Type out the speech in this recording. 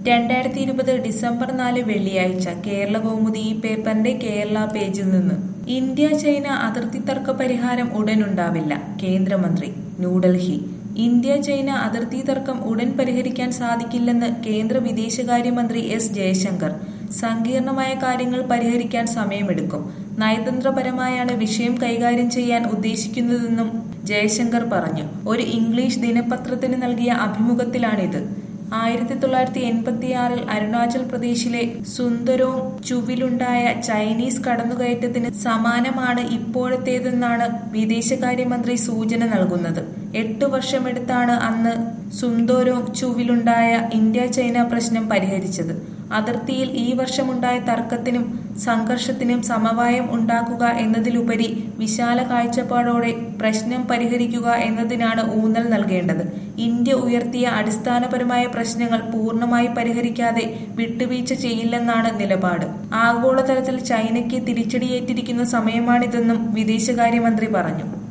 രണ്ടായിരത്തി ഇരുപത് ഡിസംബർ നാല് വെള്ളിയാഴ്ച കേരള കൗമുദി ഈ പേപ്പറിന്റെ കേരള പേജിൽ നിന്ന് ഇന്ത്യ ചൈന അതിർത്തി തർക്ക പരിഹാരം ഉടനുണ്ടാവില്ല കേന്ദ്രമന്ത്രി ന്യൂഡൽഹി ഇന്ത്യ ചൈന അതിർത്തി തർക്കം ഉടൻ പരിഹരിക്കാൻ സാധിക്കില്ലെന്ന് കേന്ദ്ര വിദേശകാര്യമന്ത്രി എസ് ജയശങ്കർ സങ്കീർണമായ കാര്യങ്ങൾ പരിഹരിക്കാൻ സമയമെടുക്കും നയതന്ത്രപരമായാണ് വിഷയം കൈകാര്യം ചെയ്യാൻ ഉദ്ദേശിക്കുന്നതെന്നും ജയശങ്കർ പറഞ്ഞു ഒരു ഇംഗ്ലീഷ് ദിനപത്രത്തിന് നൽകിയ അഭിമുഖത്തിലാണിത് ആയിരത്തി തൊള്ളായിരത്തി എൺപത്തിയാറിൽ അരുണാചൽ പ്രദേശിലെ സുന്ദരോങ് ചുവിലുണ്ടായ ചൈനീസ് കടന്നുകയറ്റത്തിന് സമാനമാണ് ഇപ്പോഴത്തേതെന്നാണ് വിദേശകാര്യമന്ത്രി സൂചന നൽകുന്നത് എട്ട് വർഷമെടുത്താണ് അന്ന് സുന്ദരോങ് ചുവിലുണ്ടായ ഇന്ത്യ ചൈന പ്രശ്നം പരിഹരിച്ചത് അതിർത്തിയിൽ ഈ വർഷമുണ്ടായ തർക്കത്തിനും സംഘർഷത്തിനും സമവായം ഉണ്ടാക്കുക എന്നതിലുപരി വിശാല കാഴ്ചപ്പാടോടെ പ്രശ്നം പരിഹരിക്കുക എന്നതിനാണ് ഊന്നൽ നൽകേണ്ടത് ഇന്ത്യ ഉയർത്തിയ അടിസ്ഥാനപരമായ പ്രശ്നങ്ങൾ പൂർണ്ണമായി പരിഹരിക്കാതെ വിട്ടുവീഴ്ച ചെയ്യില്ലെന്നാണ് നിലപാട് ആഗോളതലത്തിൽ ചൈനയ്ക്ക് തിരിച്ചടിയേറ്റിരിക്കുന്ന സമയമാണിതെന്നും വിദേശകാര്യമന്ത്രി പറഞ്ഞു